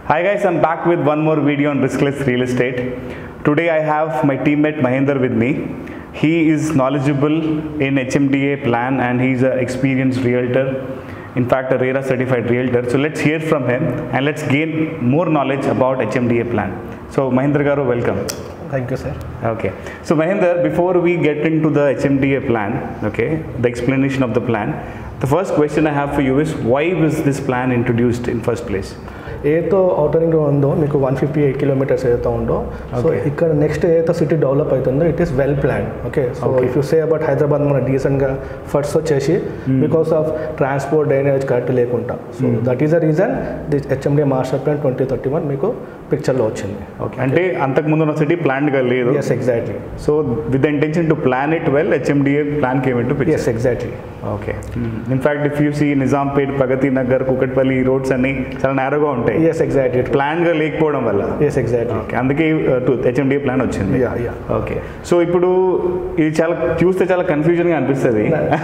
Hi guys, I'm back with one more video on riskless real estate. Today I have my teammate Mahinder with me. He is knowledgeable in HMDA plan and he's an experienced realtor. In fact, a RERA certified realtor. So let's hear from him and let's gain more knowledge about HMDA plan. So Mahinder Garu, welcome. Thank you sir Okay. So Mahinder, before we get into the HMDA plan, okay, the explanation of the plan, the first question I have for you is why was this plan introduced in first place? ఏతో outer ring ఉందో మీకు one fifty eight kilometres ఏదైతే ఉందో so Okay. ఇక్కడ next ఏదైతే city develop అవుతుందో it is well plan okay so Okay. If you say about Hyderabad మన డీసెంట్గా ఫస్ట్ వచ్చేసి because of transport drainage correct లేకుండా so that is the reason the HMD master plan twenty thirty one మీకు పిక్చర్లో వచ్చింది okay అంటే అంతకుముందు ఉన్న సిటీ ప్లాన్డ్గా లేదు yes exactly so with the intention to plan it well HMDA plan came into picture yes exactly okay in fact if you see Nizampet Pragathi Nagar Kukatpally ఈ roads అన్ని చాలా నేరోగా ఉంటాయి ఎస్ ఎగ్జాక్ట్లీ ప్లాన్గా లేకపోవడం వల్ల ఎస్ ఎగ్జాక్ట్లీ ఓకే అందుకే హెచ్ఎండిఏ ప్లాన్ వచ్చింది యా యా ఓకే సో ఇప్పుడు ఇది చాలా చూస్తే చాలా కన్ఫ్యూజన్గా అనిపిస్తుంది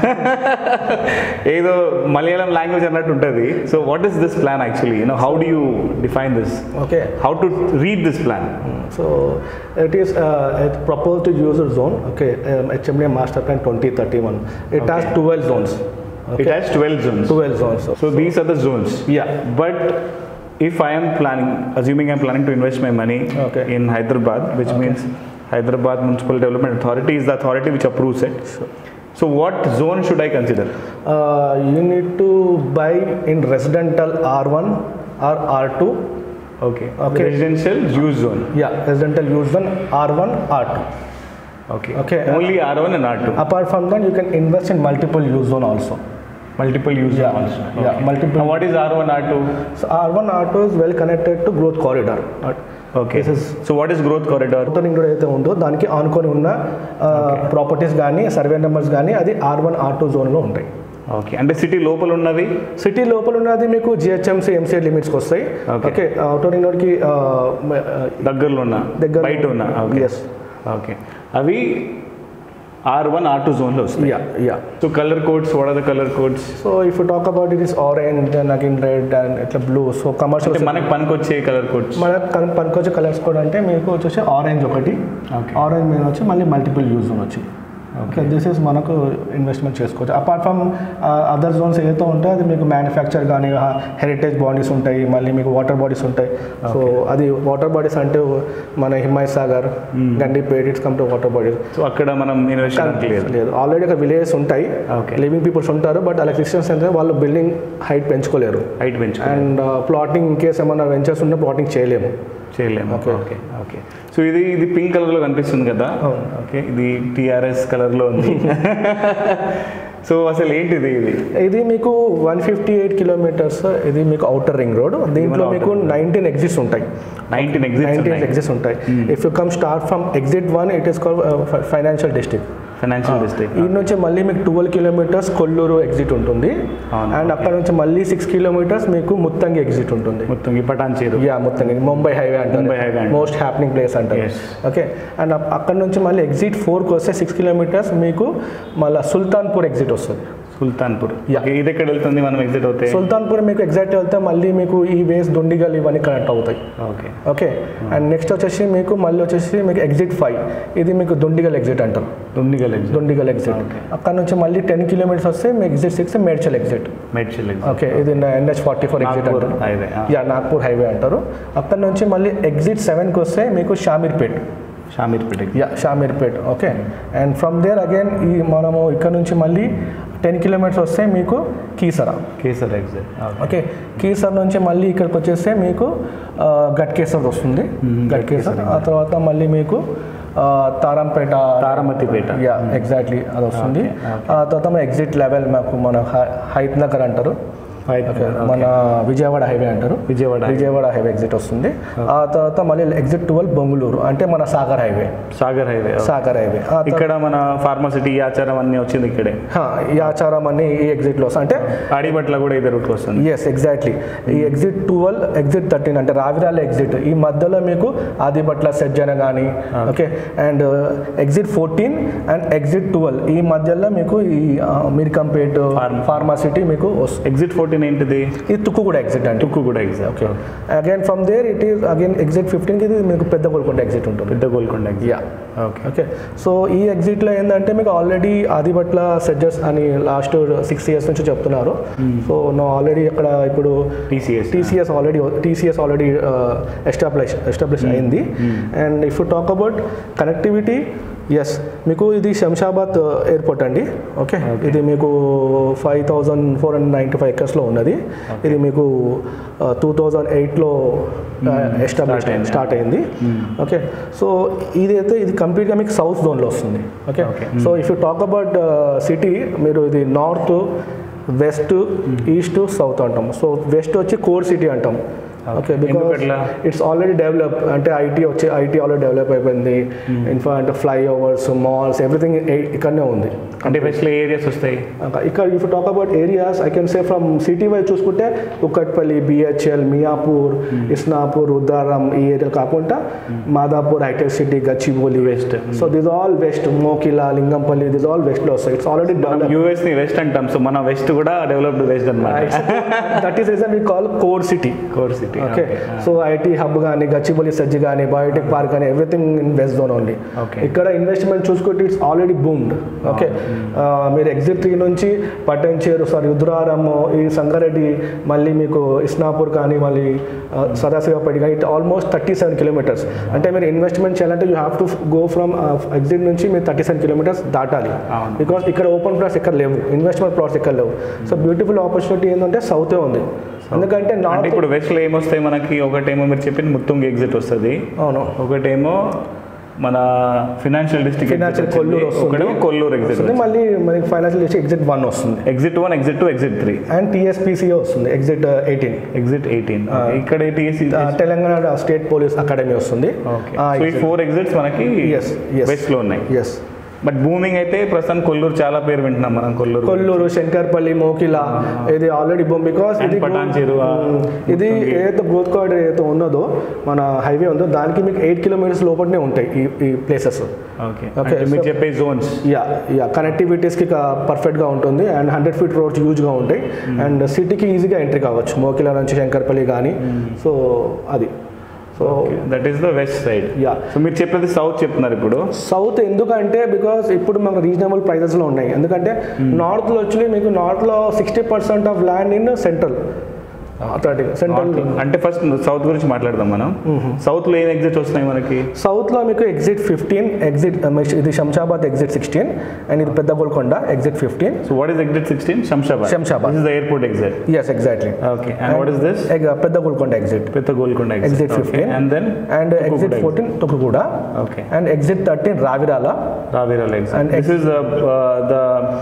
ఏదో మలయాళం లాంగ్వేజ్ అన్నట్టు ఉంటుంది so what is this plan actually you know how do you define this okay how to read this plan So it is uh, it proposed to user zone. Okay, um, HMDA Master Plan 2031. It has Okay. 12 zones. It has 12 zones. 12 zones. So, So these are the zones. yeah, But if I am planning, assuming I'm planning to invest my money Okay. in Hyderabad, which Okay. means Hyderabad Municipal Development Authority is the authority which approves it. Sure. So what zone should I consider? uh, you need to buy in residential R1 or R2. Okay. Okay. Residential use zone. Yeah, residential use zone R1, R2. Okay. Okay. Only R1 and R2. Apart from that, you can invest in multiple use zone also. Multiple use Yeah, zone also. yeah, Okay. multiple- Now what is R1, R2? So R1, R2 is well connected to growth corridor. Uh, Okay. This is so what is growth corridor? Outer ring road అయితే ఉందో దానికి ఆనుకొని ఉన్న properties కానీ survey numbers కానీ అది are one R two జోన్లో ఉంటాయి ఓకే అంటే సిటీ లోపల ఉన్నవి సిటీ లోపల ఉన్నది మీకు జిహెచ్ఎంసీ ఎంసీఏ లిమిట్స్కి వస్తాయి Okay. ఓకే అవుటర్ రింగ్ రోడ్కి దగ్గరలో ఉన్న దగ్గర బయట ఉన్న ఓకే ఎస్ ఓకే అవి ఆర్ వన్ ఆర్ టూ జోన్లో వస్తాయి yeah yeah so colour codes what are the colour codes so if you talk about it is orange then again red and ఇట్లా బ్లూ సో కమర్షియల్ అంటే మనకి పనికొచ్చే colour codes మన పనికొచ్చే colours కూడా అంటే మీకు వచ్చేసి ఆరెంజ్ ఒకటి Okay. ఆరెంజ్ మీద వచ్చి మళ్ళీ మల్టిపుల్ యూజ్ జోన్ వచ్చి ఓకే దిస్ ఇస్ మనకు ఇన్వెస్ట్మెంట్ చేసుకోవచ్చు అపార్ట్ ఫ్రమ్ అదర్ జోన్స్ ఏదైతే ఉంటాయో అది మీకు మ్యానుఫ్యాక్చర్ కానీ హెరిటేజ్ బాడీస్ ఉంటాయి మళ్ళీ మీకు వాటర్ బాడీస్ ఉంటాయి సో అది వాటర్ బాడీస్ అంటే మన Himayat Sagar Gandipet it's come to water bodies so అక్కడ మనం ఇన్వెస్ట్ చేయడానికి లేదు లేదు ఆల్రెడీ అక్కడ విలేజెస్ ఉంటాయి Okay. లివింగ్ పీపుల్స్ ఉంటారు బట్ అలా క్రిస్టియన్స్ అంటే వాళ్ళు బిల్డింగ్ హైట్ పెంచుకోలేరు హైట్ పెంచు అండ్ ప్లాటింగ్ ఇన్ కేస్ ఏమన్నా వెంచర్స్ ఉంటే ప్లాటింగ్ చేయలేము చేయలేము Okay. ఓకే ఓకే సో ఇది ఇది పింక్ కలర్లో కనిపిస్తుంది కదా అవును. ఓకే ఇది టీఆర్ఎస్ కలర్లో ఉంది సో అసలు ఏంటిది ఇది ఇది మీకు వన్ ఫిఫ్టీ ఎయిట్ కిలోమీటర్స్ ఇది మీకు అవుటర్ రింగ్ రోడ్ దీంట్లో outer మీకు ring. నైన్టీన్ ఎగ్జిట్స్ ఉంటాయి నైన్టీన్ నైన్టీన్ ఎగ్జిట్ ఎగ్జిట్స్ ఉంటాయి if you come start from exit one it is call financial district financial district ఈ నుంచి మళ్ళీ మీకు ట్వెల్వ్ కిలోమీటర్స్ కొల్లూరు ఎగ్జిట్ ఉంటుంది అవును, అండ్ అక్కడ నుంచి మళ్ళీ సిక్స్ కిలోమీటర్స్ మీకు ముత్తంగి ఎగ్జిట్ ఉంటుంది మొత్తం ఈ పటాన్ చేరు యా ముత్తంగి ముంబై హైవే అంటారు ముంబై highway అంటారు. మోస్ట్ హ్యాపెనింగ్ ప్లేస్ అంటారు Yes. ఓకే అండ్ అక్కడ నుంచి మళ్ళీ ఎగ్జిట్ ఫోర్కి వస్తే సిక్స్ కిలోమీటర్స్ మీకు మళ్ళీ సుల్తాన్పూర్ ఎగ్జిట్ వస్తుంది సుల్తాన్పూర్ Yeah. Okay, ఇది ఎక్కడ వెళ్తుంది మనం ఎగ్జిట్ అవుతే సుల్తాన్పూర్ మీకు ఎగ్జాక్ట్ వెళ్తే మళ్ళీ మీకు ఈ వేస్ దొండిగల్ ఇవన్నీ కనెక్ట్ అవుతాయి ఓకే ఓకే అండ్ నెక్స్ట్ వచ్చేసి మీకు మళ్ళీ వచ్చేసి మీకు ఎగ్జిట్ ఫైవ్ ఇది మీకు దొండిగల్ ఎగ్జిట్ అంటారు Dundigal exit Dundigal exit Okay. అక్కడ నుంచి మళ్ళీ టెన్ కిలోమీటర్స్ వస్తే మీ exit six Medchal exit Medchal exit okay ఇది NH forty four exit Nagpur అంటారు highway, ah. Yeah Nagpur highway అంటారు అక్కడ నుంచి మళ్ళీ ఎగ్జిట్ సెవెన్కి వస్తే మీకు Shamirpet Shamirpet yeah Shamirpet okay and from there again ఈ మనము ఇక్కడ నుంచి మళ్ళీ టెన్ కిలోమీటర్స్ వస్తే మీకు కీసరా కేసర్ ఎగ్జిట్ ఓకే కీసర్ నుంచి మళ్ళీ ఇక్కడికి వచ్చేస్తే మీకు ఆ, గట్కేసర్ వస్తుంది గట్కేసర్ ఆ తర్వాత మళ్ళీ మీకు ఆ, తారంపేట తారమతిపేట యా ఎగ్జాక్ట్లీ అది వస్తుంది ఆ తర్వాత మన ఎగ్జిట్ లెవెల్ మాకు మన హై- హైత్ నగర్ అంటారు ఓకే మన విజయవాడ హైవే అంటారు విజయవాడ విజయవాడ హైవే ఎగ్జిట్ వస్తుంది ఆ తర్వాత మళ్ళీ ఎగ్జిట్ ట్వెల్వ్ బొంగుళూరు అంటే మన Sagar highway Sagar highway Sagar highway ఆ తర్వాత ఇక్కడ మన ఫార్మసిటీ ఆచారం అన్నీ వచ్చింది ఇక్కడే హా, ఈ ఆచారం అన్ని ఈ ఎగ్జిట్లో వస్తాయి అంటే ఆడిబట్ల కూడా ఇదే రూట్కి వస్తుంది ఎస్ ఎగ్జాక్ట్లీ ఈ ఎగ్జిట్ ట్వెల్వ్ ఎగ్జిట్ థర్టీన్ అంటే రావిరాల ఎగ్జిట్ ఈ మధ్యలో మీకు ఆదిపట్ల సజ్జన కానీ okay and exit fourteen and exit twelve ఈ మధ్యలో మీకు ఈ ఆ, మీర్కంపేట్ Pharma. ఫార్మాసిటీ మీకు వస్తుంది ఎగ్జిట్ ఫోర్టీన్ ఫోర్టీన్ ఏంటిది ఇది తుక్కు కూడా ఎగ్జిట్ అండి Tukkuguda exam okay again from there it is again exit ఫిఫ్టీన్కి ఇది మీకు పెద్ద గోల్కొండ ఎగ్జిట్ ఉంటుంది Pedda Golconda exam yeah okay okay so ఈ ఎగ్జిట్లో ఏంటంటే మీకు ఆల్రెడీ ఆదిపట్ల సెడ్జెస్ అని లాస్ట్ సిక్స్ ఇయర్స్ నుంచి చెప్తున్నారు సో నా ఆల్రెడీ అక్కడ ఇప్పుడు TCS TCS already TCS already establish establish అయింది and if you talk about connectivity yes మీకు ఇది శంషాబాద్ ఎయిర్పోర్ట్ అండి ఓకే ఇది మీకు five thousand four hundred ninety five ఎకర్స్లో ఉన్నది ఇది మీకు టూ థౌజండ్ ఎయిట్లో ఎస్టాబ్లిష్ అయింది. స్టార్ట్ అయింది ఓకే సో ఇదైతే ఇది కంప్లీట్గా మీకు సౌత్ జోన్లో వస్తుంది okay Okay. So if you talk about city మీరు ఇది నార్త్ వెస్ట్ ఈస్ట్ సౌత్ అంటాం సో వెస్ట్ వచ్చి కోర్ సిటీ అంటాం ఓకే ఎందుకు బికాస్ అట్లా? ఇట్స్ ఆల్రెడీ డెవలప్ అంటే ఐటీ వచ్చి ఐటీ ఆల్రెడీ డెవలప్ అయిపోయింది ఇన్ఫా అంటే ఫ్లైఓవర్స్ మాల్స్ ఎవ్రీథింగ్ ఇక్కడనే ఉంది అంటే వెస్ట్లో ఏరియాస్ వస్తాయి ఇంకా ఇక్కడ if talk about areas I can say from city wise చూసుకుంటే కుక్కట్పల్లి బిహెచ్ఎల్ మియాపూర్ ఇస్నాపూర్ రుద్రారం ఈ ఏరియా కాకుండా మాదాపూర్ హైటెక్ city Gachibowli West. So this all west Mokila Lingampally this all వెస్ట్లో వస్తాయి ఇట్స్ ఆల్రెడీ డెవలప్ యూఎస్ ని వెస్ట్ అంటాం సో మన వెస్ట్ కూడా డెవలప్డ్ వెస్ట్ అనమాట that is reason we call core city core city okay so IT hub కానీ గచ్చిబౌలి సజ్జి కానీ బయోటెక్ పార్క్ కానీ everything in west zone only Okay. ఇక్కడ ఇన్వెస్ట్మెంట్ చూసుకుంటే ఇట్స్ ఆల్రెడీ బూమ్డ్ ఓకే మీరు ఎగ్జిట్ త్రీ నుంచి పట్టంచేరు సారీ రుద్రారం ఈ సంగారెడ్డి మళ్ళీ మీకు ఇస్నాపూర్ కానీ మళ్ళీ సదాశివపేట కానీ it almost thirty seven kilometres అంటే మీరు ఇన్వెస్ట్మెంట్ చేయాలంటే you have to go from exit నుంచి మీరు థర్టీ సెవెన్ కిలోమీటర్స్ దాటాలి అవును. బికాస్ ఇక్కడ ఓపెన్ ప్లాట్స్ ఎక్కడ లేవు ఇన్వెస్ట్మెంట్ ప్లాట్స్ ఎక్కడ లేవు సో బ్యూటిఫుల్ ఆపర్చునిటీ ఏంటంటే సౌతే ఉంది ఎందుకంటే అంటే నార్త్ ఇప్పుడు వెస్ట్లో ఏమొస్తాయి మనకి ఒకటేమో మీరు చెప్పింది ముత్తుంగి ఎగ్జిట్ వస్తుంది అవును ఒకటేమో మన ఫినాన్షియల్ డిస్ట్రిక్ట్ ఫినాన్షియల్ కొల్లూరు వస్తుంది ఒకటేమో కొల్లూరు వస్తుంది ఎగ్జిట్ మళ్ళీ మనకి ఫైనాన్షియల్ చేసి ఎగ్జిట్ వన్ వస్తుంది exit one exit two exit three and TSPCO వస్తుంది ఎగ్జిట్ ఎయిటీన్ ఎగ్జిట్ ఎయిటీన్ ఇక్కడ TSC Telangana state police academy వస్తుంది ఓకే సో ఈ ఫోర్ ఎగ్జిట్స్ మనకి Yes, yes. వెస్ట్ లో ఉన్నాయి ఎస్ బట్ బూమింగ్ అయితే ప్రస్తుతం కొల్లూరు చాలా పేరు వింటున్నాం మనం కొల్లూరు కొల్లూరు శంకర్పల్లి మోకిలా ఇది ఆల్రెడీ బొమ్ బికాస్ And ఇది పటాన్చెరు, ఆ, మ్మ్. ఇది ఏదైతే గ్రోత్ కార్డర్ ఏదైతే ఉన్నదో మన హైవే ఉందో దానికి మీకు ఎయిట్ కిలోమీటర్స్ లోపలనే ఉంటాయి ఈ ఈ ప్లేసెస్ ఓకే Okay, మీరు so- చెప్పే జోన్స్ యా యా కనెక్టివిటీస్కి పర్ఫెక్ట్గా ఉంటుంది అండ్ హండ్రెడ్ ఫీట్ రోడ్స్ యూజ్గా ఉంటాయి అండ్ సిటీకి ఈజీగా ఎంట్రీ కావచ్చు మోకిలా నుంచి శంకర్పల్లి కానీ సో అది so that is the west side yeah so మీరు చెప్పేది సౌత్ చెప్తున్నారు ఇప్పుడు సౌత్ ఎందుకంటే బికాస్ ఇప్పుడు మనకు రీజనబుల్ ప్రైజెస్లో ఉన్నాయి ఎందుకంటే నార్త్లో వచ్చి మీకు నార్త్లో sixty percent of land in central thirty central అంటే ఫస్ట్ సౌత్ గురించి మాట్లాడదాం మనం సౌత్ లో ఏం ఎగ్జిట్ వస్తున్నాయి మనకి సౌత్లో మీకు ఎగ్జిట్ ఫిఫ్టీన్ ఎగ్జిట్ ఇది శంషాబాద్ ఎగ్జిట్ సిక్స్టీన్ అండ్ ఇది Pedda Golconda exit fifteen so what is exit sixteen Shamshabad Shamshabad. This is the airport exit yes exactly okay and what is this Pedda Golconda exit Pedda Golconda Exit 15. And then and exit fourteen Tukkuguda okay and exit thirteen Ravirala Ravirala exit And this is the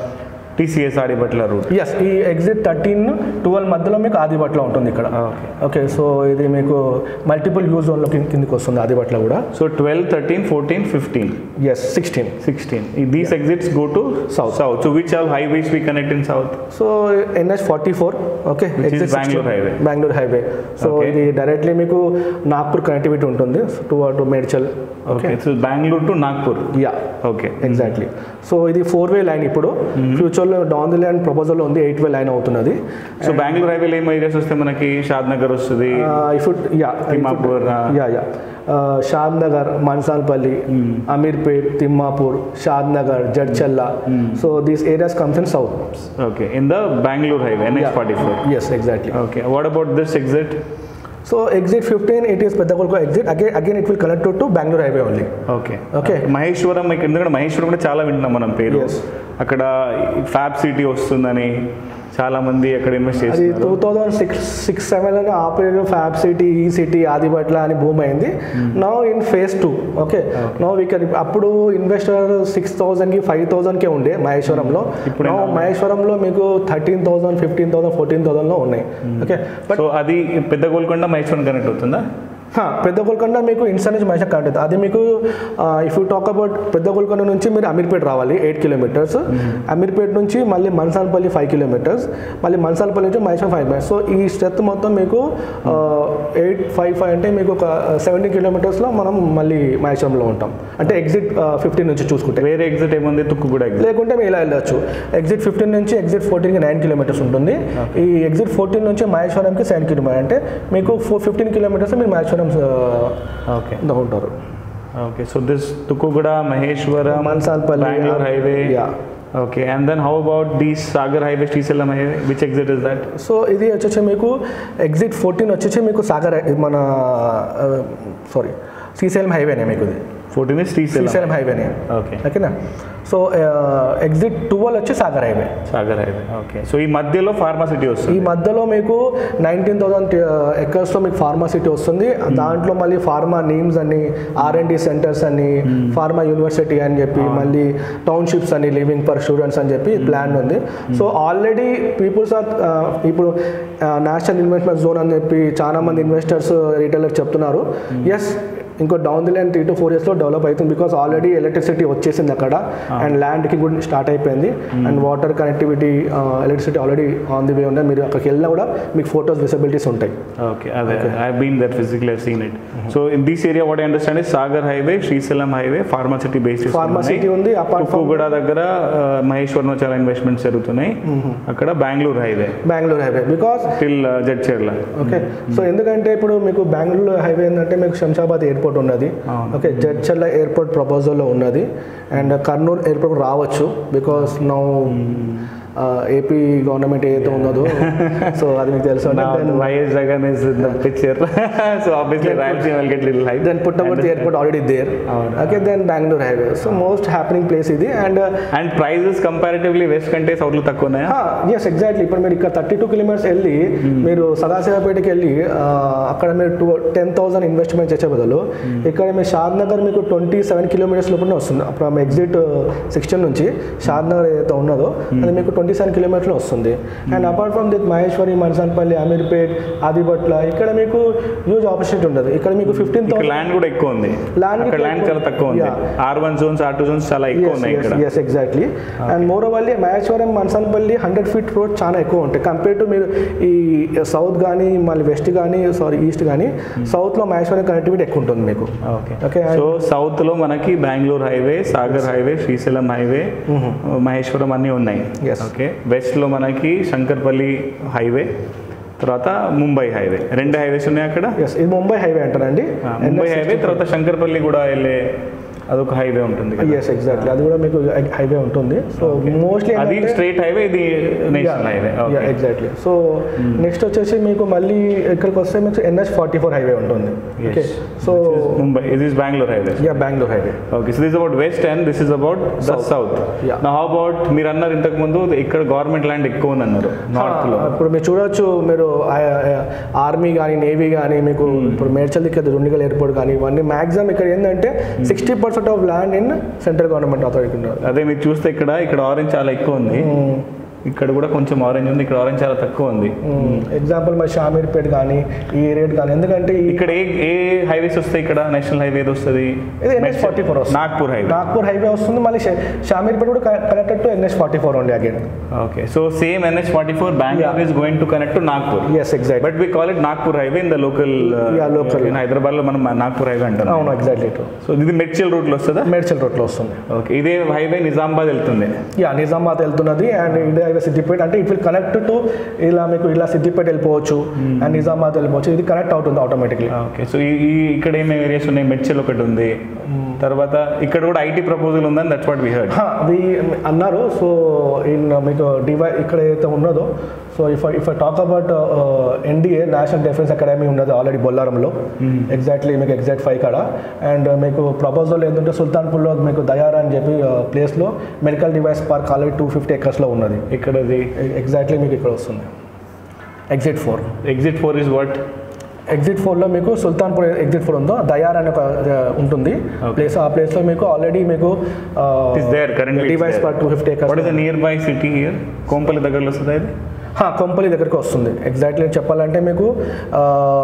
TCS Adibatla route yes ఈ exit thirteen twelve మధ్యలో మీకు ఆదిబట్ల ఉంటుంది ఇక్కడ okay okay so ఇది మీకు multiple use జోన్లో కిందకి వస్తుంది ఆదిబట్ల కూడా so twelve thirteen fourteen fifteen yes sixteen sixteen these exits go to South. South so which all highways we connect in south so NH forty four okay Which is Bangalore highway. Bengaluru highway so Okay. ఇది directly మీకు Nagpur connectivity ఉంటుంది to to Medchal okay so Bengaluru to Nagpur yeah okay exactly so ఇది four way line ఇప్పుడు ఫ్యూచర్లో down the line proposal ఉంది eight వే line అవుతున్నది సో బెంగళూరు హైవేలో ఏం ఏరియాస్ వస్తే మనకి షాద్ నగర్ వస్తుంది ఇఫ్ యా తిమ్మాపూర్, ఆ. Yeah yeah Shad Nagar Mansalpally Ameerpet Thimmapur Shad Nagar Jadcherla so these areas comes in south okay in the Bengaluru highway NH forty four yes exactly okay what about this exit so exit fifteen it is Peddagolconda exit again again it will connect to Bengaluru highway only okay Okay. Maheshwaram ఇక్కడ ఎందుకంటే మహేశ్వరం కూడా చాలా వింటున్నాం మనం పేరు Yes. అక్కడ fab city వస్తుందని చాలా మంది అక్కడ ఇన్వెస్ట్ అది చేస్తున్నారు టూ థౌజండ్ సిక్స్ సిక్స్ సెవెన్లో ఆపరేట్ ఫ్యాబ్ సిటీ ఈ సిటీ ఆదిబట్ల అని భూమి అయింది now in phase two okay no we can అప్పుడు ఇన్వెస్టర్ సిక్స్ థౌజండ్కి ఫైవ్ థౌజండ్కే ఉండే మహేశ్వరంలో ఇప్పుడు నో మహేశ్వరంలో మీకు thirteen thousand fifteen thousand fourteen థౌసండ్లో ఉన్నాయి ఓకే బట్ సో అది పెద్ద గోల్కొండ మహేశ్వరం కనెక్ట్ అవుతుందా హా, పెద్ద గోల్కొండ మీకు ఇన్స్టా నుంచి మైసూర్ కనెక్ట్ అవుతుంది అది మీకు ఇఫ్ యూ టాక్ అబౌట్ పెద్ద గోల్కొండ నుంచి మీరు అమీర్పేట్ రావాలి ఎయిట్ కిలోమీటర్స్ అమీర్పేట్ నుంచి మళ్ళీ మన్సాన్పల్లి ఫైవ్ కిలోమీటర్స్ మళ్ళీ మన్సాన్పల్లి నుంచి మైసూర్ ఫైవ్ మైల్స్ సో ఈ స్ట్రెత్ మొత్తం మీకు ఎయిట్ ఫైవ్ ఫైవ్ అంటే మీకు ఒక సెవెంటీన్ కిలోమీటర్స్లో మనం మళ్ళీ మైసూర్లో ఉంటాం అంటే ఎగ్జిట్ ఫిఫ్టీన్ నుంచి చూసుకుంటే వేరే ఎగ్జిట్ ఏముంది తుక్కు కూడా ఎగ్జిట్ లేకుంటే మీరు ఇలా వెళ్ళొచ్చు ఎగ్జిట్ ఫిఫ్టీన్ నుంచి ఎగ్జిట్ ఫోర్టీన్కి నైన్ కిలోమీటర్స్ ఉంటుంది ఈ ఎగ్జిట్ ఫోర్టీన్ నుంచి మహేశ్వరంకి సెవెన్ కిలోమీటర్ అంటే మీకు ఫోర్ ఫిఫ్టీన్ కిలోమీటర్స్ మీరు మహేశ్వరం ఓకే ఆ, ఉంటారు okay so this Tukkuguda Maheshwaram Mansalpally, Bengaluru highway yeah. Okay and then how about these Sagar highway Srisailam highway which exit is that so ఇది వచ్చేసి మీకు ఎగ్జిట్ ఫోర్టీన్ వచ్చేసి మీకు సాగర్ ఇది మన సారీ శ్రీశైలం హైవేనే మీకు ఇది ఫోర్టీన్ ఇస్ శ్రీశైలం శ్రీశైలం హైవేనే ఓకే ఓకేనా సో ఎగ్జిట్ ట్వెల్వ్ వచ్చి Sagar highway Sagar highway okay so ఈ మధ్యలో ఫార్మాసిటీ ఈ వస్తుంది మధ్యలో మీకు నైన్టీన్ థౌసండ్ ఎకర్స్లో మీకు ఫార్మాసిటీ వస్తుంది దాంట్లో మళ్ళీ ఫార్మా నేమ్స్ అని ఆర్ అండ్ డి సెంటర్స్ అని ఫార్మా యూనివర్సిటీ అని చెప్పి మళ్ళీ టౌన్షిప్స్ అని లివింగ్ ఫర్ స్టూడెంట్స్ అని చెప్పి ప్లాన్ ఉంది సో ఆల్రెడీ పీపుల్స్ ఆర్ ఇప్పుడు నేషనల్ ఇన్వెస్ట్మెంట్ జోన్ అని చెప్పి చాలా మంది ఇన్వెస్టర్స్ రీటైలర్ చెప్తున్నారు ఎస్ ఇంకో down the line three to four ఇయర్స్లో డెవలప్ అవుతుంది బికాస్ ఆల్రెడీ ఎలక్ట్రిసిటీ వచ్చేసింది అక్కడ అండ్ ల్యాండ్కి కూడా స్టార్ట్ అయిపోయింది and water connectivity electricity already on the way ఉన్నాయి మీరు అక్కడికి వెళ్ళినా కూడా మీకు ఫొటోస్ విజిబిలిటీస్ ఉంటాయి ఓకే అదే I been that physical I seen it so in this area what I understand is Sagar highway Srisailam highway pharma city basis pharma city ఉంది apart from Tukkuguda దగ్గర మహేశ్వరంలో చాలా ఇన్వెస్ట్మెంట్స్ జరుగుతున్నాయి అక్కడ Bengaluru highway Bengaluru highway because till Jadcherla okay so ఎందుకంటే ఇప్పుడు మీకు బెంగళూరు హైవే ఏంటంటే మీకు శంషాబాద్ ఎయిర్పోర్ట్ ఉన్నది అవును. ఓకే జడ్చర్ల ఎయిర్పోర్ట్ ప్రపోజల్లో ఉన్నది అండ్ కర్నూలు ఎయిర్పోర్ట్ రావచ్చు బికాస్ నౌ ఏపీ గవర్నమెంట్ ఏదైతే ఉన్నదో సో అది మీకు తెలుసు అంటే Now, then- YS Jagan is in the picture. so obviously Rayalaseema will get little hype. Then Puttaparthi airport already there అవును. Okay then Bengaluru highway so most happening place ఇది and and prices comparatively west కంటే సౌత్ లో తక్కువ ఉన్నాయా ఎస్ ఎగ్జాక్ట్లీ ఇప్పుడు మీరు ఇక్కడ thirty two kilometres వెళ్ళి మీరు సదాశివపేటకి వెళ్ళి ఆ, అక్కడ మీరు టూ టెన్ థౌసండ్ ఇన్వెస్ట్మెంట్ చేసే బదులు ఇక్కడ మీ షాద్ నగర్ మీకు ట్వంటీ సెవెన్ కిలోమీటర్స్ లోపలనే వస్తుంది ఫ్రమ్ ఎగ్జిట్ సిక్స్టీన్ నుంచి షాద్ నగర్ ఏదైతే ఉన్నదో అది మీకు ట్వంటీ సెవెన్ కిలోమీటర్లు వస్తుంది and apart from that Maheshwari Mansanpally Ameerpet Adibatla ఇక్కడ మీకు హ్యూజ్ ఆపర్చునిటీ ఉండదు ఇక్కడ మీకు ఫిఫ్టీన్ ఇక్కడ థౌసండ్ ల్యాండ్ కూడా ఎక్కువ ఉంది Land అక్కడ కూడా ల్యాండ్ ఎక్కువ చాలా తక్కువ ఉంది Yeah. R one zones R two zones చాలా ఎక్కువ ఉన్నాయి ఇక్కడ yes exactly and more overly Maheshwaram Mansanpally hundred feet road చాలా ఎక్కువ ఉంటాయి కంపేర్ టు మీరు ఈ సౌత్ కానీ మళ్ళీ వెస్ట్ కానీ సారీ ఈస్ట్ కానీ సౌత్లో మహేశ్వరం కనెక్టివిటీ ఎక్కువ ఉంటుంది మీకు ఓకే Okay, సో సౌత్ లో మనకి Bengaluru highway Sagar highway Srisailam highway Maheshwaram అన్నీ ఉన్నాయి Yes. ఓకే వెస్ట్ లో మనకి శంకర్పల్లి హైవే తర్వాత ముంబై హైవే రెండు హైవేస్ ఉన్నాయి అక్కడ ఎస్ ఇది ముంబై హైవే అంటారండి ఆ, ముంబై హైవే తర్వాత శంకర్పల్లి కూడా వెళ్ళే అదొక హైవే ఉంటుంది కదా. ఎస్ ఎగ్జాక్ట్లీ అది కూడా మీకు హైవే ఉంటుంది సో మోస్ట్లీ అది స్ట్రైట్ హైవే ఇది national highway exactly so next వచ్చేసి మీకు మళ్ళీ ఇక్కడికి వస్తే మీకు ఎన్హెచ్ ఫార్టీ ఫోర్ హైవే ఉంటుంది ఓకే సో ముంబై ఇది is Bengaluru highway yeah Bengaluru highway okay so this about west and this is about the south Yeah. నా హౌ అబౌట్ మీరు అన్నారు ఇంతకు ముందు ఇక్కడ గవర్నమెంట్ ల్యాండ్ ఎక్కువ ఉంది అన్నారు నార్త్ లో ఇప్పుడు మీరు చూడొచ్చు మీరు ఆర్మీ కానీ నేవీ కానీ మీకు ఇప్పుడు మేడ్చల్ ఇక్కడ రుణిగల్ ఎయిర్పోర్ట్ కానీ ఇవన్నీ మాక్సిమం ఇక్కడ ఏంటంటే sixty percent of land in central government authority ఉన్నారు అదే మీరు చూస్తే ఇక్కడ ఇక్కడ ఆరెంజ్ చాలా ఎక్కువ ఉంది ఇక్కడ కూడా కొంచెం ఆరెంజ్ ఉంది ఇక్కడ ఆరెంజ్ చాలా తక్కువ ఉంది ఎగ్జాంపుల్ మరి షామీర్పేట్ కానీ ఈ ఏరియా కానీ ఎందుకంటే ఈ ఇక్కడ ఏ ఏ హైవేస్ వస్తాయి ఇక్కడ నేషనల్ హైవే ఏది వస్తుంది ఇది ఎన్హెచ్ ఫార్టీ ఫోర్ వస్తుంది నాగ్పూర్ హైవే నాగ్పూర్ హైవే వస్తుంది మళ్ళీ షా- షామీర్పేట్ కూడా connected to NH forty four only again okay so same NH forty four Bengaluru Yeah. Is going to connect to Nagpur yes exact but we call it Nagpur highway in the local Yeah, local. In Hyderabad లో మనం Nagpur highway అంటాం అవును exactly ఇటు so ఇది Medchal route లో వస్తుందా మేడ్చల్ రోడ్లో వస్తుంది ఓకే ఇదే హైవే నిజామాబాద్ వెళ్తుంది యా నిజామాబాద్ వెళ్తున్నది అండ్ ఇదే హైవే సిద్దిపేట అంటే ఇట్ విల్ కనెక్ట్ టు ఇలా మీకు ఇలా సిద్దిపేట వెళ్ళిపోవచ్చు అండ్ నిజామాబాద్ వెళ్ళిపోవచ్చు ఇది కనెక్ట్ అవుతుంది ఆటోమేటిక్లీ ఓకే సో ఈ ఈ- ఇక్కడ ఏమేమి ఏరియాస్ ఉన్నాయి మెడ్చల్ ఒకటి ఉంది తర్వాత ఇక్కడ కూడా ఐటీ ప్రపోజల్ ఉందని దట్స్ వాట్ వి హర్డ్ అది అన్నారు సో ఇన్ మీకు డివై ఇక్కడ ఏదైతే ఉన్నదో so if if I talk about NDA national defence academy ఉన్నది ఆల్రెడీ బొల్లారంలో ఎగ్జాక్ట్లీ మీకు ఎగ్జాక్ట్ ఫైవ్ కాడ అండ్ మీకు ప్రపోజల్ ఏంటంటే సుల్తాన్పూర్లో మీకు దయారా అని చెప్పి ప్లేస్లో medical device park already two fifty ఎకర్స్లో ఉన్నది ఇక్కడది ఎగ్జాక్ట్లీ మీకు ఇక్కడ వస్తుంది exit four exit four is what exit ఫోర్లో మీకు సుల్తాన్పూర్ ఎగ్జిట్ ఫోర్ ఉందో దయార్ అనే ఒక ఆ, ఉంటుంది Okay. ప్లేస్ ఆ ప్లేస్లో మీకు ఆల్రెడీ మీకు It is there, currently it's device there. Park two fifty what is the acres near by city here Kompally దగ్గరలో వస్తుందా ఇది హా, కొంపల్లి దగ్గరికి వస్తుంది ఎగ్జాక్ట్లీ చెప్పాలంటే మీకు ఆ,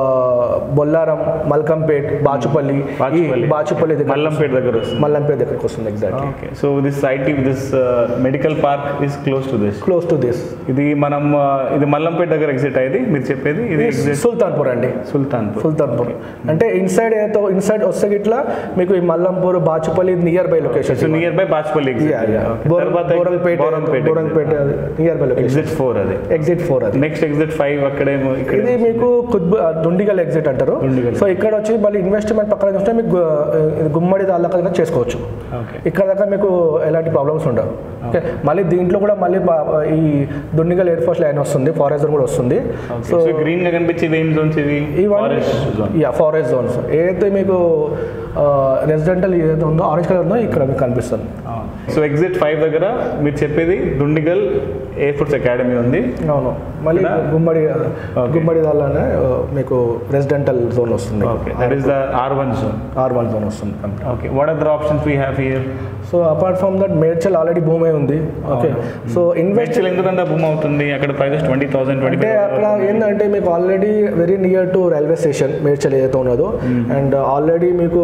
బొల్లారం మల్కంపేట్ బాచుపల్లి ఈ బాచుపల్లి. బాచుపల్లి దగ్గర మల్లంపేట దగ్గర వస్తుంది మల్లంపేట దగ్గరికి వస్తుంది exactly okay so this IT this medical park is close to this close to this ఇది మనం uh, ఇది మల్లంపేట దగ్గర ఎగ్జిట్ అయ్యేది మీరు చెప్పేది ఇది ఎగ్జిట్ సుల్తాన్పూర్ అండి సుల్తాన్పూర్ సుల్తాన్పూర్ అంటే ఇన్సైడ్ ఏదో ఇన్సైడ్ వస్తే ఇట్లా మీకు ఈ Mallampur Bachupally near by location so near by Bachupally exit తర్వాత Borampet Borampet Borampet near by location exit four అది ఎగ్జిట్ ఫోర్ అది నెక్స్ట్ ఎగ్జిట్ ఫైవ్ అక్కడేమో ఇక్కడ ఇది మీకు కుత్బు ఆ, దుండిగల్ ఎగ్జిట్ అంటారు దుండిగల్. సో ఇక్కడ వచ్చి మళ్ళీ ఇన్వెస్ట్మెంట్ పక్కన చూస్తే మీకు గు- ఇది గుమ్మడి దాకా దగ్గర చేసుకోవచ్చు ఓకే ఇక్కడ దాకా మీకు ఎలాంటి ప్రాబ్లమ్స్ ఉండవు ఓకే మళ్ళీ దీంట్లో కూడా మళ్ళీ బా- ఈ దుండిగల్ ఎయిర్ ఫోర్స్ లైన్ వస్తుంది ఫారెస్ట్ జోన్ కూడా వస్తుంది సో గ్రీన్ గా కనిపించేది ఏం జోన్స్ ఇవి forest zone yeah forest zones ఏదైతే మీకు రెసిడెంటల్ ఏదైతే ఉందో ఆరెంజ్ కలర్ ఉందో ఇక్కడ మీకు కనిపిస్తుంది సో ఎగ్జిట్ ఫైవ్ దగ్గర మీరు చెప్పేది దుండిగల్ ఎయిర్ ఫోర్స్ అకాడమీ ఉంది అవును మళ్ళీ ఇక్కడ? గుమ్మడి Okay. గుమ్మడి దాల్లోనే ఆ, మీకు రెసిడెంటల్ జోన్ వస్తుంది okay that is the R one zone R one zone వస్తుంది okay what are the options we have here so apart from that Medchal already భూమి ఉంది ఓకే సో ఇన్వెస్ట్ ఇన్వెస్ట్ ఎందుకంత భూమి అవుతుంది అక్కడ ప్రైజెస్ ట్వంటీ థౌసండ్ ట్వంటీ అంటే అక్కడ ఏంటంటే మీకు already very near to railway station Medchal ఏదైతే ఉన్నదో అండ్ ఆల్రెడీ మీకు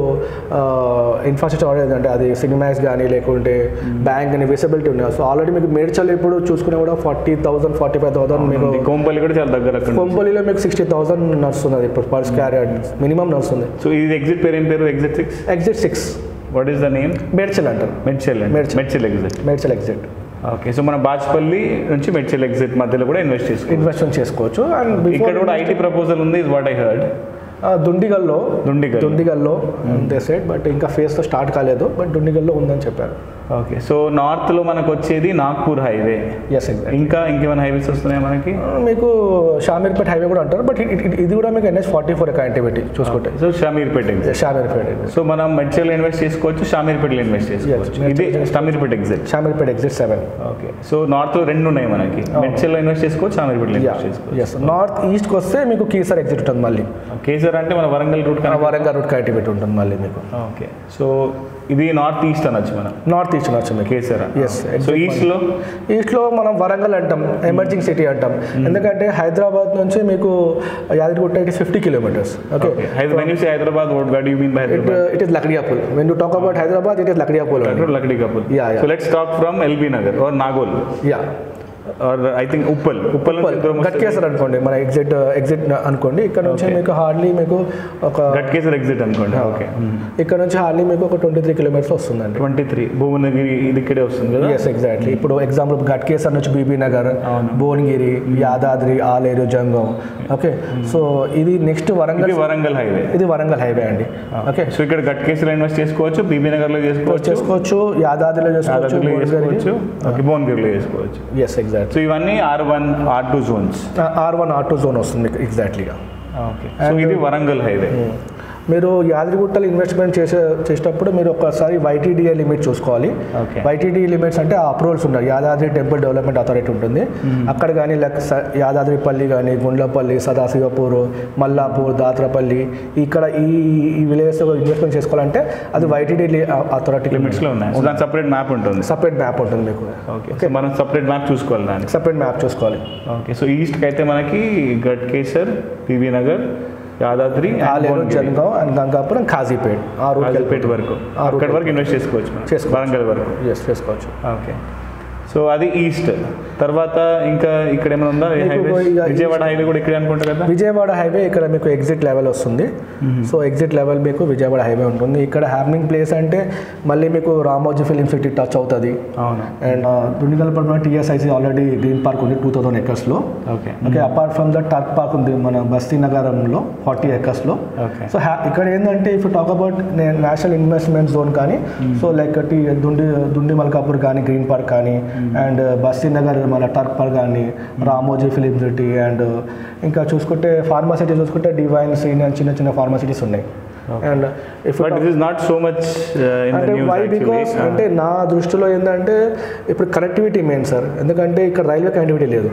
ఇన్ఫ్రాస్ట్రక్చర్ ఆల్రెడీ అంటే అది సినిమాస్ కానీ లేకుంటే బ్యాంక్ కానీ విజిబిలిటీ ఉన్నాయి సో ఆల్రెడీ మీకు మేడ్చల్ ఇప్పుడు చూసుకున్నా కూడా forty thousand forty five thousand మీకు కోంపల్లి కూడా చాలా దగ్గర అక్కడ కొంపల్లిలో మీకు సిక్స్టీ థౌసండ్ నడుస్తుంది అది ఇప్పుడు పర్ స్క్వేర్ యార్డ్ మినిమం నడుస్తుంది సో ఇది ఎగ్జిట్ పేరు ఏం పేరు exit six exit six what is the name Medchal అంటారు Medchal Medchal. Medchal exit Medchal exit okay so మన బాచ్పల్లి నుంచి మెడ్చెల్ ఎగ్జిట్ మధ్యలో కూడా ఇన్వెస్ట్ చేసుకోవచ్చు ఇన్వెస్ట్మెంట్ చేసుకోవచ్చు అండ్ ఇక్కడ కూడా ఐటీ ప్రపోజల్ ఉంది ఇస్ వాట్ ఐ హర్డ్ దుండిగల్లో దుండిగల్ దుండిగల్లో దే సెడ్ బట్ ఇంకా ఫేస్తో స్టార్ట్ కాలేదు బట్ దుండిగల్లో ఉందని చెప్పారు ఓకే సో నార్త్ లో మనకు వచ్చేది నాగ్పూర్ హైవే ఎస్ ఎగ్జాక్ట్ ఇంకా ఇంకేమైనా హైవేస్ వస్తున్నాయి మనకి మీకు షామీర్పేట్ హైవే కూడా అంటారు బట్ ఇది కూడా మీకు ఎన్హెచ్ ఫార్టీ ఫోర్ కనెక్టివిటీ చూసుకుంటే so Shamirpet exit Shamirpet so మనం మెడ్చెల్ ఇన్వెస్ట్ చేసుకోవచ్చు షామీర్పేటలో ఇన్వెస్ట్ చేసుకోవచ్చు Yes, ఇది Shamirpet exit Shamirpet exit seven okay so north లో రెండు ఉన్నాయి మనకి మెడ్చెల్లో ఇన్వెస్ట్ చేసుకోవచ్చు షామీర్పేటలో ఇన్వెస్ట్ చేసుకోవచ్చు ఎస్ నార్త్ ఈస్ట్కి వస్తే మీకు కీసర్ ఎగ్జిట్ ఉంటుంది మళ్ళీ కేసర్ అంటే మన వరంగల్ రూట్ కనుక వరంగల్ రూట్ కనెక్టివిటీ ఉంటుంది మళ్ళీ మీకు ఓకే సో ఇది నార్త్ ఈస్ట్ అనొచ్చు మనం నార్త్ ఈస్ట్ వచ్చి మీకు కేసర్ Yes, సో ఈస్ట్ లో ఈస్ట్లో మనం వరంగల్ అంటాం ఎమర్జింగ్ సిటీ అంటాం ఎందుకంటే హైదరాబాద్ నుంచి మీకు Yadagirigutta it is fifty kilometers okay Hyderabad when you say Hyderabad what what do you mean by It, Hyderabad uh, it is Lakdiyapul. When you talk about Hyderabad, it is Lakdiyapul. only. Lakdikapul Yeah, yeah. So let's talk from LB Nagar or Nagole Yeah. Or I think Uppal Uppal నుంచి ఎంత దూరం వస్తుంది? గట్కేసర్ అనుకోండి మన exit exit అనుకోండి ఇక్కడ నుంచి Okay. మీకు హార్డ్లీ మీకు ఒక గట్కేసర్ ఎగ్జిట్ అనుకోండి ఓకే ఇక్కడ నుంచి హార్డ్లీ మీకు ఒక ట్వంటీ త్రీ కిలోమీటర్స్ వస్తుందండి ట్వంటీ త్రీ భువనగిరి ఇది ఇక్కడే వస్తుంది కదా ఎస్ ఎగ్జాక్ట్లీ ఇప్పుడు ఎగ్జాంపుల్ గట్కేసర్ నుంచి బీబీ నగర్ అవును. భువనగిరి యాదాద్రి ఆలేరు జంగం ఓకే సో ఇది నెక్స్ట్ వరంగల్ ఇది వరంగల్ హైవే ఇది వరంగల్ హైవే అండి ఓకే సో ఇక్కడ గట్కేసర్ ఇన్వెస్ట్ చేసుకోవచ్చు బీబీ నగర్ లో చేసుకోవచ్చు చేసుకోవచ్చు యాదాద్రిలో చేసుకోవచ్చు యాదాద్రిలో చేసుకోవచ్చు భువనగిరి ఓకే భువనగిరిలో చేసుకోవచ్చు ఎస్ ఎగ్జాక్ట్ సో ఇవన్నీ R one R two zones R one R two zone వస్తుంది మీకు ఎగ్జాక్ట్లీగా ఓకే సో ఇది వరంగల్ హైవే మీరు యాదగిరిగుట్టలు ఇన్వెస్ట్మెంట్ చేసే చేసేటప్పుడు మీరు ఒకసారి వైటీడీఏ లిమిట్ చూసుకోవాలి Okay. వైటీడీ లిమిట్స్ అంటే ఆ అప్రూవల్స్ ఉన్నాయి యాదాద్రి టెంపుల్ డెవలప్మెంట్ అథారిటీ ఉంటుంది అక్కడ కానీ లైక్ స- యాదాద్రిపల్లి కానీ గుండ్లపల్లి సదాశివపూర్ మల్లాపూర్ దాత్రపల్లి ఇక్కడ ఈ ఈ విలేజెస్ ఇన్వెస్ట్మెంట్ చేసుకోవాలంటే అది వైటీడీ అథారిటీ లిమిట్స్ లో ఉన్నాయి సో దాని సపరేట్ మ్యాప్ ఉంటుంది సపరేట్ మ్యాప్ ఉంటుంది మీకు ఓకే సో మనం సపరేట్ మ్యాప్ చూసుకోవాలి దానికి సపరేట్ మ్యాప్ చూసుకోవాలి ఓకే సో ఈస్ట్కి అయితే మనకి Ghatkesar PV Nagar Yadadri and Aleru Bhuvanagiri. Jangaon and Gangapuram Kazipet ఆ రూట్ కాజీపేట వరకు ఆ route అక్కడ వరకు ఇన్వెస్ట్ చేసుకోవచ్చు మనం. చేసుకోవచ్చు. వరంగల్ వరకు ఎస్ చేసుకోవచ్చు ఓకే సో అది ఈస్ట్ తర్వాత ఇంకా ఇక్కడ ఏమైనా ఉందా ఏ మీకు highways? ఇక విజయవాడ హైవే కూడా ఇక్కడే అనుకుంటా కదా విజయవాడ హైవే ఇక్కడ మీకు ఎగ్జిట్ లెవెల్ వస్తుంది సో ఎగ్జిట్ లెవెల్ మీకు విజయవాడ హైవే ఉంటుంది ఇక్కడ హ్యాపెనింగ్ ప్లేస్ అంటే మళ్ళీ మీకు రామోజీ ఫిలిం సిటీ టచ్ అవుతుంది అవును and Dundigalpatnam TSIC already green park ఉంది టూ థౌసండ్ ఎకర్స్లో okay okay apart from the turk park ఉంది మన బస్తీ నగరంలో ఫార్టీ ఎకర్స్లో ఓకే సో హ్యా ఇక్కడ ఏంటంటే if talk about national investment zone కానీ సో లైక్ టీ దుండి దుండి మల్కాపూర్ కానీ గ్రీన్ పార్క్ కానీ అండ్ బస్తీ నగర్ మన టర్క్ పార్క్ కానీ రామోజీ ఫిలిం సిటీ అండ్ ఇంకా చూసుకుంటే ఫార్మాసిటీ చూసుకుంటే డివైన్ సీనియర్ చిన్న చిన్న ఫార్మాసిటీస్ ఉన్నాయి and if but this is not so much in the అంటే న్యూస్ వై బికాస్ అంటే నా దృష్టిలో ఏంటంటే ఇప్పుడు కనెక్టివిటీ మెయిన్ సార్ ఎందుకంటే ఇక్కడ రైల్వే కనెక్టివిటీ లేదు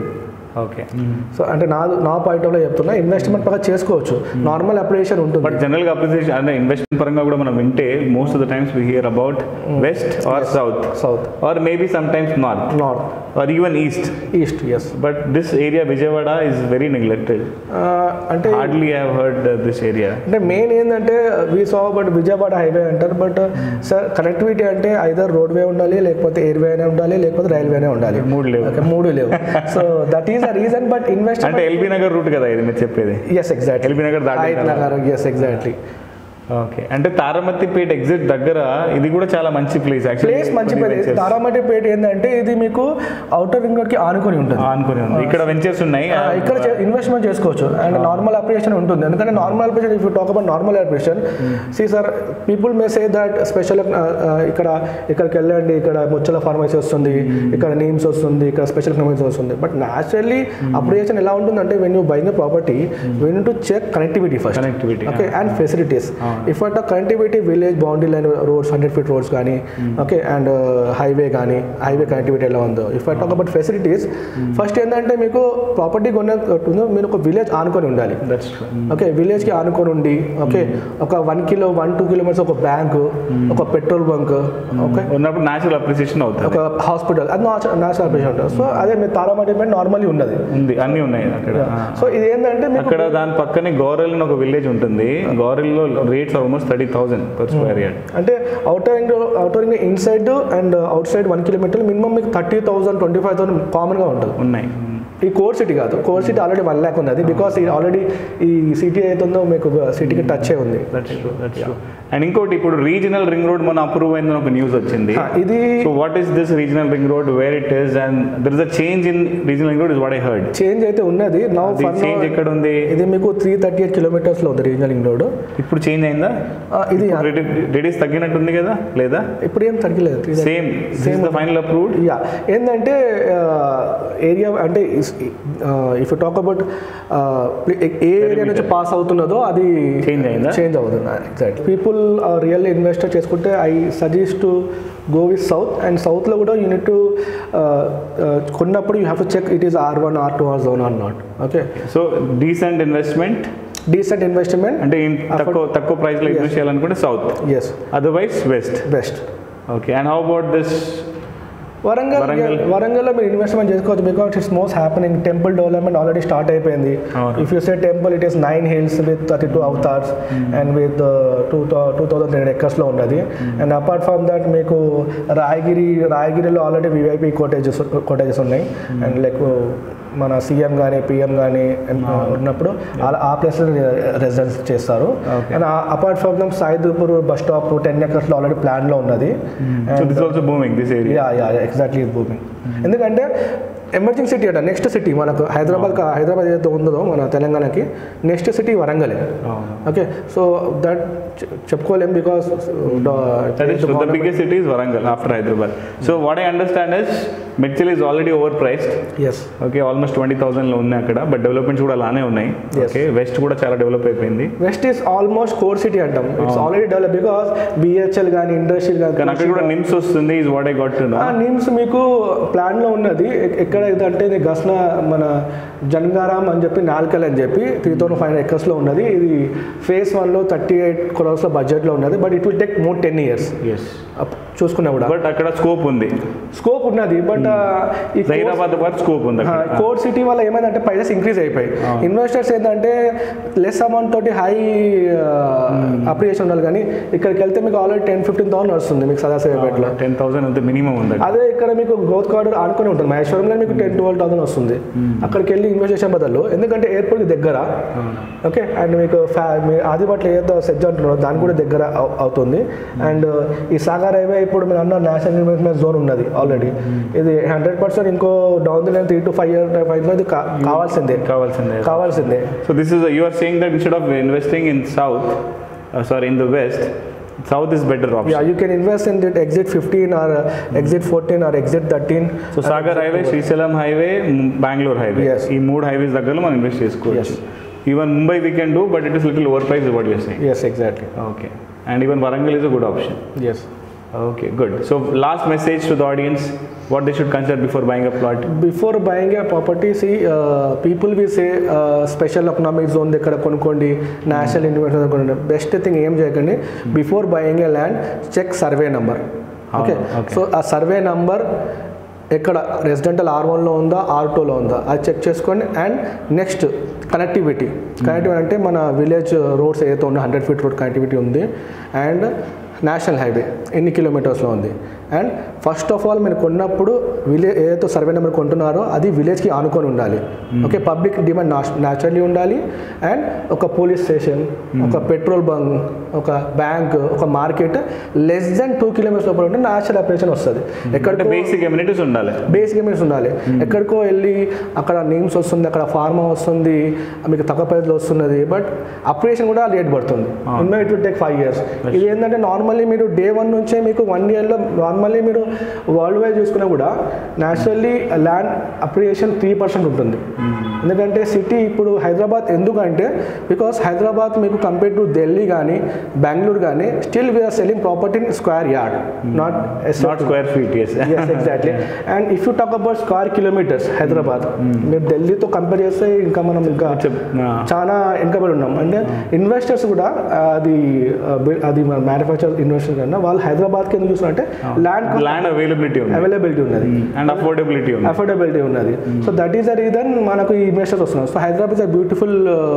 ఓకే సో అంటే నా నా పాయింట్ ఆఫ్లో చెప్తున్నా ఇన్వెస్ట్మెంట్ పక్క చేసుకోవచ్చు నార్మల్ అప్లికేషన్ ఉంటుంది బట్ జనరల్ గా అప్రిసియేషన్ అంటే ఇన్వెస్ట్మెంట్ పరంగా కూడా మనం వింటే most of the times we hear about west or south south or maybe some times north north or even east east yes but this area Vijayawada is very neglected అంటే hardly have heard this area అంటే main ఏంటంటే we saw but Vijayawada highway అంటారు but sir connectivity అంటే either roadway ఉండాలి లేకపోతే airway అనే ఉండాలి లేకపోతే రైల్వేనే ఉండాలి మూడు లేవు Okay, మూడు లేవు so that is the reason but invest అంటే ఎల్బీ నగర్ రూట్ కదా ఇది మీరు చెప్పేది ఎస్ ఎగ్జాక్ట్లీ ఎల్బీ నగర్ దాటి నగర్ ఎస్ ఎగ్జాక్ట్లీ ఓకే అంటే తారమతిపేట ఎగ్జిట్ దగ్గర ఇది కూడా చాలా మంచి ప్లేస్ ప్లేస్ మంచి ప్లేస్ తారామటిపేట ఏంటంటే ఇది మీకు అవుటర్ రింగ్ రోడ్కి ఆనుకొని ఉంటుంది ఆనుకుని ఉంది ఇక్కడ వెంచర్స్ ఉన్నాయి ఆ, ఇక్కడ ఇన్వెస్ట్మెంట్ చేసుకోవచ్చు అండ్ నార్మల్ అప్లికేషన్ ఉంటుంది ఎందుకంటే normal application if you talk about normal application see sir people may say that special ఇక్కడ ఇక్కడికి వెళ్ళండి ఇక్కడ ముచ్చల ఫార్మసీ వస్తుంది ఇక్కడ నీమ్స్ వస్తుంది ఇక్కడ స్పెషల్ ఫార్మసీ వస్తుంది బట్ న్యాచురల్లీ అప్లికేషన్ ఎలా ఉంటుందంటే when you buying property when to check connectivity first connectivity okay and facilities if at connectivity village boundary line roads hundred feet roads కానీ ఓకే అండ్ హైవే కానీ highway connectivity ఎలా ఉందో if I talk about facilities first ఏంటంటే మీకు property కొన్న మీరు ఒక village ఆనుకొని ఉండాలి దట్స్ ఓకే విలేజ్కి ఆనుకొని ఉండి ఓకే ఒక one kilo one two kilometers ఒక బ్యాంక్ ఒక పెట్రోల్ బంక్ ఓకే ఉన్నప్పుడు న్యాచురల్ అప్రిసియేషన్ అవుతుంది ఒక హాస్పిటల్ అది నేషనల్ పేషెంట్ ఉంటుంది సో అదే మీ తారామటి నార్మల్లీ ఉన్నది ఉంది అన్ని ఉన్నాయి అక్కడ సో ఇది ఏంటంటే మీకు అక్కడ దాని పక్కనే గౌరెల్ అని ఒక విలేజ్ ఉంటుంది గౌరెల్లో rates almost thirty thousand per square yard అంటే outer ring outer ring inside and outside one kilometer minimum మీకు thirty thousand twenty five thousand కామన్గా ఉంటుంది ఉన్నాయి ఈ కోర్ సిటీ కాదు core city already one lakh ఉన్నది బికాస్ ఇది ఆల్రెడీ ఈ సిటీ అవుతుందో మీకు సిటీకి టచ్ అయి ఉంది that's true that's true and ఇంకోటి ఇప్పుడు రీజనల్ రింగ్ రోడ్ మన అప్రూవ్ అయిందని ఒక న్యూస్ వచ్చింది ఆ, ఇది so what is this regional ring road where it is and there is a change in regional ring road is what I heard change అయితే ఉన్నది నౌ చేంజ్ ఎక్కడ ఉంది ఇది మీకు త్రీ థర్టీ ఎయిట్ కిలోమీటర్స్లో ఉంది రీజనల్ రింగ్ రోడ్ ఇప్పుడు change అయిందా ఇది రెడీస్ తగ్గినట్టుంది కదా లేదా ఇప్పుడు ఏం తగ్గలేదు three same same the final approved yeah ఏంటంటే ఏరియా అంటే if talk about a area నుంచి పాస్ అవుతున్నదో అది Change అయిందా? చేంజ్ అవుతుంది ఎగ్జాక్ట్ పీపుల్ రియల్ ఇన్వెస్టర్ చేసుకుంటే I suggest to go with south and సౌత్లో కూడా యూనిట్ టు కొన్నప్పుడు you have to check it is R one R two R zone are not okay so decent investment decent investment అంటే in తక్కువ తక్కువ price లో invest చేయాలనుకుంటే south yes otherwise west best okay and how about this Warangal Warangal. వరంగల్లో మీరు investment చేసుకోవచ్చు because it's most happening temple development already start అయిపోయింది అవును. If you say temple it is nine hills with thirty two avatars and with two two thousand three hundred ఎక్కర్స్లో ఉన్నది and apart from that మీకు Rayagiri రాయగిరిలో already వివైపీ cottages cottages ఉన్నాయి and like మన CM కానీ PM కానీ ఉన్నప్పుడు అలా ఆ ప్లేస్లో రెసిడెన్స్ చేస్తారు Okay. And apart from them Saidupur bus stop ten ఎకర్స్లో ఆల్రెడీ ప్లాన్లో ఉన్నది so this also booming this area yeah yeah exactly booming ఎందుకంటే ఎమర్జింగ్ సిటీ అంట నెక్స్ట్ సిటీ మనకు హైదరాబాద్ కా- హైదరాబాద్ ఏదైతే ఉందో మన తెలంగాణకి నెక్స్ట్ సిటీ వరంగలే ఓకే సో దట్ చెప్పుకోలేం because That is true. The biggest city is Varangal after Hyderabad. So what I understand is Medchil is already overpriced. Yes okay almost twenty థౌసండ్లో ఉన్నాయి అక్కడ బట్ డెవలప్మెంట్స్ కూడా అలానే ఉన్నాయి Yes. Okay west కూడా చాలా develop అయిపోయింది west is almost core city అంటాం it's already develop because BHEL కానీ ఇండస్ట్రియల్ కానీ అక్కడ కూడా నిమ్స్ వస్తుంది is what I got to know NIMS మీకు ప్లాన్లో ఉన్నది ఎక్- ఎక్కడ ఇదంటే ఇది గస్న మన జన్గారాం అని చెప్పి నాల్కల్ అని చెప్పి త్రీ థౌసండ్ ఫైవ్ హండ్రెడ్ ఎకర్స్లో ఉన్నది ఇది ఫేస్ వన్లో థర్టీ ఎయిట్ క్రోర్స్లో బడ్జెట్లో ఉన్నది but it will take more ten years yes చూసుకున్నా కూడా బట్ అక్కడ స్కోప్ ఉంది స్కోప్ ఉన్నది బట్ ఈ హైదరాబాద్ పాటు స్కోప్ ఉంది అక్కడ కోర్ సిటీ వల్ల ఏమైందంటే ప్రైజెస్ ఇంక్రీజ్ అయిపోయి ఇన్వెస్టర్స్ ఏంటంటే లెస్ అమౌంట్ తోటి హై అప్రియేషన్ ఉండాలి కానీ ఇక్కడికి వెళ్తే మీకు ఆల్రెడీ టెన్ ఫిఫ్టీన్ థౌసండ్ వస్తుంది మీకు సదాశివపేటలో టెన్ థౌసండ్ అంత మినిమం ఉంది అక్కడ. అదే ఇక్కడ మీకు గ్రోత్ కార్డర్ ఆనుకొని ఉంటుంది మహేశ్వరంలో మీకు టెన్ ట్వెల్వ్ థౌసండ్ వస్తుంది అక్కడికి వెళ్ళి ఇన్వెస్ట్ చేసే బదులు ఎందుకంటే ఎయిర్పోర్ట్కి దగ్గర ఓకే అండ్ మీకు ఫ్యా మీ ఆదిబాట్లో ఏదో సెజ్ అంటున్నారో దానికి కూడా దగ్గర అవు- అవుతుంది అండ్ ఈ సాగర్ హైవే ఇప్పుడు మీరు అన్న నేషనల్ ఇన్వెస్ట్మెంట్ జోన్ ఉన్నది ఆల్రెడీ ఇది హండ్రెడ్ పర్సెంట్ ఇంకో down the line three to five year five ఇది కా- కావాల్సిందే కావాల్సిందే కావాల్సిందే so this is you are saying that instead of investing in south sorry in the west south is better yeah option you can invest in that exit fifteen or exit fourteen or exit thirteen so Sagar highway Srisailam highway Bengaluru highway Yes. ఈ మూడు highways దగ్గరలో మనం invest చేసుకోవచ్చు Yes. Even Mumbai we can do but it is little over price what use yes exactly okay and even Warangal is a good option yes Okay, good. So last message to the audience, what they should consider before buying a plot. Before buying a property see people we say special economic zone దగ్గర కొనుక్కోండి national investment కొనండి best thing ఏం చేయకండి before buying a land check survey number okay okay. So ఆ survey number ఎక్కడ residential R వన్లో ఉందా are టూలో ఉందా అది చెక్ చేసుకోండి అండ్ నెక్స్ట్ కనెక్టివిటీ కనెక్టివిటీ అంటే మన విలేజ్ రోడ్స్ ఏదైతే ఉందో హండ్రెడ్ ఫీట్ రోడ్ కనెక్టివిటీ ఉంది అండ్ నేషనల్ హైవే ఎన్ని కిలోమీటర్స్లో ఉంది అండ్ ఫస్ట్ ఆఫ్ ఆల్ మీరు కొన్నప్పుడు విలేజ్ ఏదైతే సర్వే నెంబర్ కొంటున్నారో అది విలేజ్కి ఆనుకొని ఉండాలి ఓకే పబ్లిక్ డిమాండ్ న్యాచురల్లీ ఉండాలి అండ్ ఒక పోలీస్ స్టేషన్ ఒక పెట్రోల్ బంక్ ఒక బ్యాంక్ ఒక market less than two kilometres లోపల ఉంటే న్యాచురల్ అప్రేషన్ వస్తుంది అంటే ఎక్కడికో బేసిక్ ఎమ్యూనిటీస్ ఉండాలి బేసిక్ ఇమేజ్ ఉండాలి ఎక్కడికో వెళ్ళి అక్కడ నేమ్స్ వస్తుంది అక్కడ ఫార్మా వస్తుంది మీకు తక్కువ ప్రైస్లో వస్తున్నది బట్ అప్రియేషన్ కూడా లేట్ పడుతుంది ఇన్మే it will take five years ఇది ఏంటంటే నార్మల్లీ మీరు డే వన్ నుంచే మీకు వన్ ఇయర్లో నార్మల్లీ మీరు వరల్డ్ వైడ్ చూసుకున్నా కూడా naturally land appreciation three percent ఉంటుంది ఎందుకంటే సిటీ ఇప్పుడు హైదరాబాద్ ఎందుకంటే బికాస్ హైదరాబాద్ మీకు కంపేర్ టు ఢిల్లీ కానీ బెంగళూరు కానీ still we are selling property in square yard not not square feet yes yes exactly and if you talk about square kilometres Hyderabad మీరు ఢిల్లీతో కంపేర్ చేస్తే ఇంకా మనం ఇంకా చాలా వెనుకబడి ఉన్నాం అంటే ఇన్వెస్టర్స్ కూడా ఆ, అది ఆ, బి- అది మన మ్యానుఫ్యాక్చర్ ఇన్వెస్టర్స్ కన్నా వాళ్ళు హైదరాబాద్కి ఎందుకు చూస్తున్నారంటే ల్యాండ్ ల్యాండ్ అవైలబిలిటీ ఉంది అవైలబిలిటీ ఉన్నది అండ్ అఫోర్డబిలిటీ ఉంది అఫోర్డబిలిటీ ఉన్నది so that is the reason మనకు ఈ ఇన్వెస్టర్స్ వస్తున్నారు so Hyderabad is a beautiful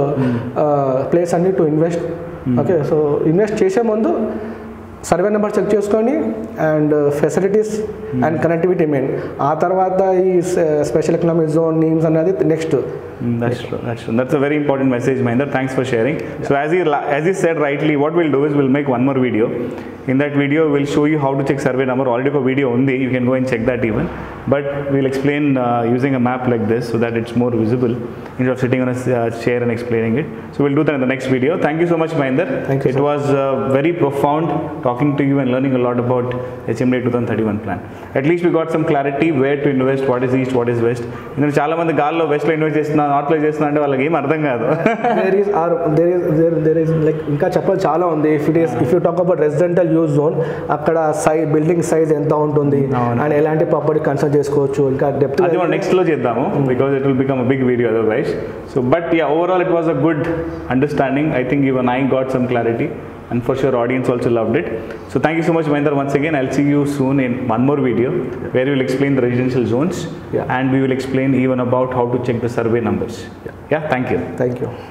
place అన్ని to invest okay so invest చేసే ముందు సర్వే నెంబర్ చెక్ చేసుకొని and facilities and connectivity main ఆ తర్వాత ఈ స్పెషల్ ఎకనామిక్ జోన్ నేమ్స్ అనేది next Mm, that's true. That's true. That's a very important message, Mahinder. Thanks for sharing. So as he la- as he said rightly, what we'll do is we'll make one more video. In that video, we'll show you how to check survey number. Already a video only. You can go and check that even. But we'll explain uh, using a map like this so that it's more visible instead of sitting on a s- uh, chair and explaining it. So we'll do that in the next video. Thank you so much, Mahinder. Thank you, It sir. was uh, very profound talking to you and learning a lot about HMDA 2031 plan. At least we got some clarity where to invest, what is east, what is west. ఎందుకంటే చాలా మంది గాల్లో వెస్ట్లో invest చేస్తున్నా నార్త్లో చేస్తున్నా అంటే వాళ్ళకి ఏం అర్థం కాదు there is or there is there there is like ఇంకా చెప్పాలి చాలా ఉంది if it is if you talk about residential use zone అక్కడ సై బిల్డింగ్ సైజ్ ఎంత ఉంటుంది అవును. అండ్ ఎలాంటి ప్రాపర్టీ కన్సల్ట్ చేసుకోవచ్చు ఇంకా డెప్త్ అది మనం నెక్స్ట్ లో చేద్దాము because it will become a big video otherwise so but yeah overall it was a good understanding I think even I got some clarity and for sure audience also loved it so thank you so much Mahender once again I'll see you soon in one more video where will explain the residential zones Yeah. And we will explain even about how to check the survey numbers yeah thank you thank you